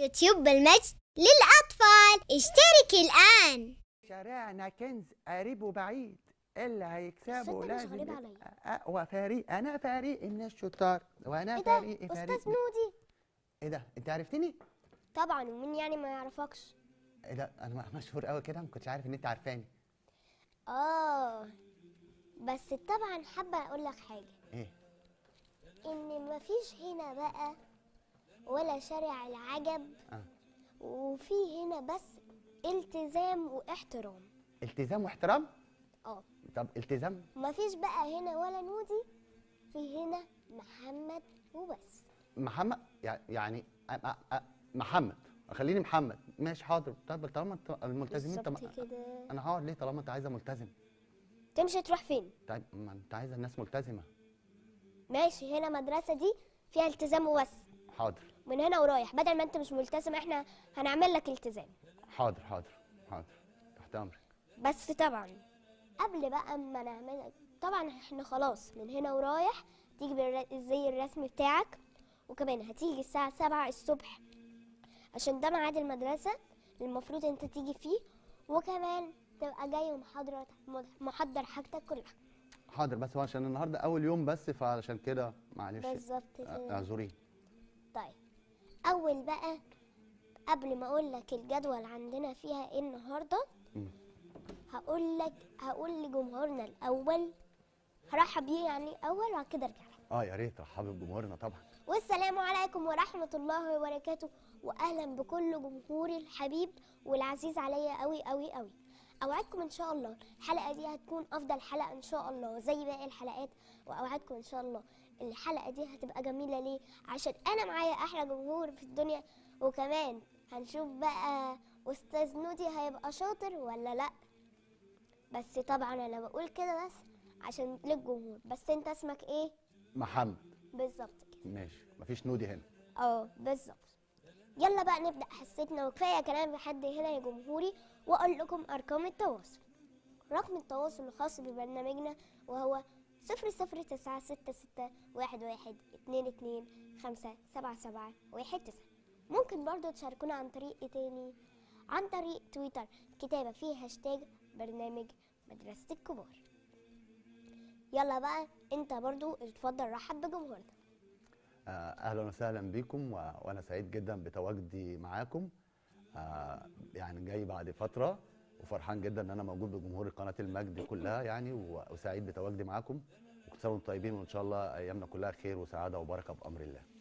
يوتيوب بالمجد للأطفال اشترك الآن شارعنا كنز قريب وبعيد اللي هيكسبه أستاذ ده مش لازم غريب يبقى عليا. اقوى فريق انا فريق الناس شطار وانا ايه ده فريق فريق استاذ نودي ايه ده انت عرفتني طبعا ومين يعني ما يعرفكش ايه ده انا م- مشهور قوي كده ما كنتش عارف ان انت عارفاني اه بس طبعا حابه اقول لك حاجه ايه ان مفيش هنا بقى ولا شارع العجب اه وفي هنا بس التزام واحترام التزام واحترام اه طب التزام مفيش بقى هنا ولا نودي في هنا محمد وبس محمد يع- يعني أ- أ- أ- محمد خليني محمد ماشي حاضر طب طالما انت الملتزمين طب بالظبط كده انا هقعد ليه طالما انت عايزه ملتزم تمشي تروح فين طيب ما انت عايزه الناس ملتزمه ماشي هنا مدرسه دي فيها التزام وبس حاضر من هنا ورايح بدل ما انت مش ملتزم احنا هنعمل لك التزام حاضر حاضر حاضر تحت امرك بس طبعا قبل بقى ما نعمل طبعا احنا خلاص من هنا ورايح تيجي بالزي الرسمي بتاعك وكمان هتيجي الساعة سبعة الصبح عشان ده ميعاد المدرسة المفروض انت تيجي فيه وكمان تبقى جاي ومحضر محضر حاجتك كلها حاضر بس هو عشان النهارده اول يوم بس فعشان كده معلش بالظبط آه، كده اعذريني طيب اول بقى قبل ما اقول لك الجدول عندنا فيها ايه النهارده مم. هقول لك هقول لجمهورنا الاول هرحب بيه يعني اول وبعد كده ارجع لك اه يا ريت رحبوا بجمهورنا طبعا والسلام عليكم ورحمه الله وبركاته واهلا بكل جمهوري الحبيب والعزيز عليا قوي قوي قوي اوعدكم ان شاء الله الحلقه دي هتكون افضل حلقه ان شاء الله زي باقي الحلقات واوعدكم ان شاء الله الحلقه دي هتبقى جميله ليه عشان انا معايا احلى جمهور في الدنيا وكمان هنشوف بقى استاذ نودي هيبقى شاطر ولا لا بس طبعا انا بقول كده بس عشان للجمهور بس انت اسمك ايه محمد بالظبط كده ماشي مفيش نودي هنا اه بالظبط يلا بقى نبدا حصتنا وكفايه كلام لحد هنا يا جمهوري واقول لكم ارقام التواصل رقم التواصل الخاص ببرنامجنا وهو صفر صفر تسعة ستة ستة واحد واحد اتنين اتنين خمسة سبعة سبعة واحد تسعة ممكن برضو تشاركونا عن طريق ايه تاني عن طريق تويتر كتابة فيه هاشتاج برنامج مدرسة الكبار يلا بقى انت برضو اتفضل رحب بجمهورنا آه، اهلا وسهلا بيكم و... وانا سعيد جدا بتواجدي معاكم آه، يعني جاي بعد فتره وفرحان جدا ان انا موجود بجمهور قناه المجد كلها يعني و- وسعيد بتواجدي معاكم وكل سنه وانتم طيبين وان شاء الله ايامنا كلها خير وسعاده وبركه بامر الله